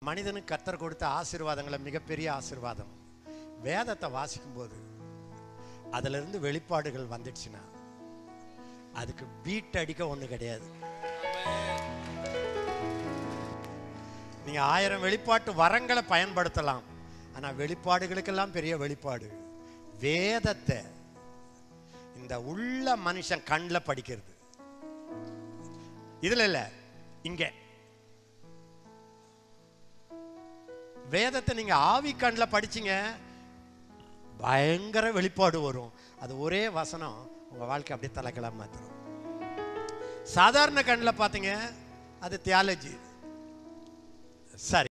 மனிதனுக்கு கத்தர் கொடுத்த ஆசீர்வாதங்களை மிகப்பெரிய ஆசீர்வாதம் வேதத்தை வாசிக்கும்போது அதுல இருந்து வெளிப்பாடுகள் வந்துடுச்சுன்னா அதுக்கு பீட் அடிக்க ஒண்ணு கிடையாது நீங்க ஆயிரம் வெளிப்பாட்டு வரங்களை பயன்படுத்தலாம் ஆனா வெளிப்பாடுகளுக்கெல்லாம் பெரிய வெளிப்பாடு வேதத்தை இந்த உள்ள மனுஷன் கண்ணில் படிக்கிறது இதுல இல்ல இங்க வேதத்தை நீங்க ஆவி கண்ணில் படிச்சீங்க பயங்கர வெளிப்பாடு வரும் அது ஒரே வசனம் உங்க வாழ்க்கை அப்படியே தலைக்கலா மாத்திரும் சாதாரண கண்ணில் பார்த்தீங்க அது தியாலஜி சரி